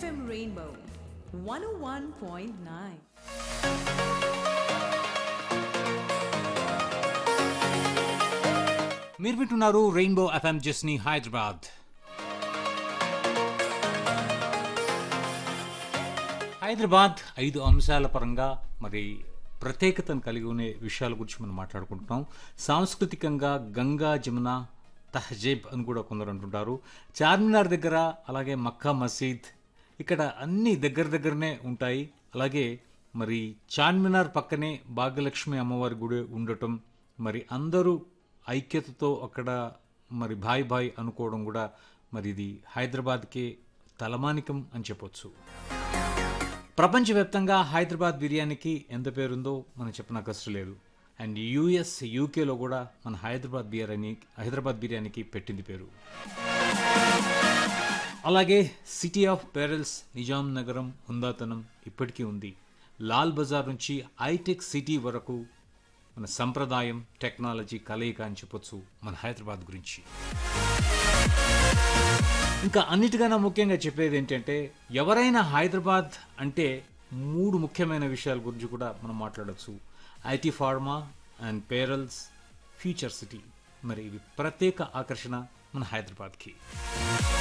FM Rainbow 101.9. మీరు వింటున్నారు rainbow FM జస్ని హైదరాబాద్ హైదరాబాద్ ఐదు అంశాల పరంగా మరి ప్రత్యేకతను కలిగి ఉన్న విషయాల గురించి మనం మాట్లాడుకుంటున్నాం సాంస్కృతికంగా గంగా జమున తహజీబ్ అని కూడా కొందరు అంటుంటారు చార్మినార్ దగ్గర అలాగే మక్కా మసీద్ ఇక్కడ అన్ని దగ్గర దగ్గరనే ఉంటాయి అలాగే మరి చార్మినార్ పక్కనే భాగ్యలక్ష్మి అమ్మవారి గుడి ఉండటం మరి అందరూ ఐక్యతతో అక్కడ మరి భాయ్ భాయ్ అనుకోవడం కూడా మరి ఇది హైదరాబాద్కే తలమానికం అని చెప్పొచ్చు ప్రపంచవ్యాప్తంగా హైదరాబాద్ బిర్యానీకి ఎంత పేరుందో మనం చెప్పనక్కర్లేదు లేదు అండ్ యుఎస్ యూకేలో కూడా మన హైదరాబాద్ బిర్యానీ హైదరాబాద్ బిర్యానీకి పెట్టింది పేరు అలాగే సిటీ ఆఫ్ పెరల్స్ నిజాం నగరం హుందాతనం ఇప్పటికీ ఉంది లాల్ బజార్ నుంచి హైటెక్ సిటీ వరకు మన సంప్రదాయం టెక్నాలజీ కలయిక అని చెప్పొచ్చు మన హైదరాబాద్ గురించి ఇంకా అన్నిటికన్నా ముఖ్యంగా చెప్పేది ఏంటంటే ఎవరైనా హైదరాబాద్ అంటే మూడు ముఖ్యమైన విషయాల గురించి కూడా మనం మాట్లాడచ్చు IT pharma and pearls future city మరి ఇవి ప్రత్యేక ఆకర్షణ మన హైదరాబాద్కి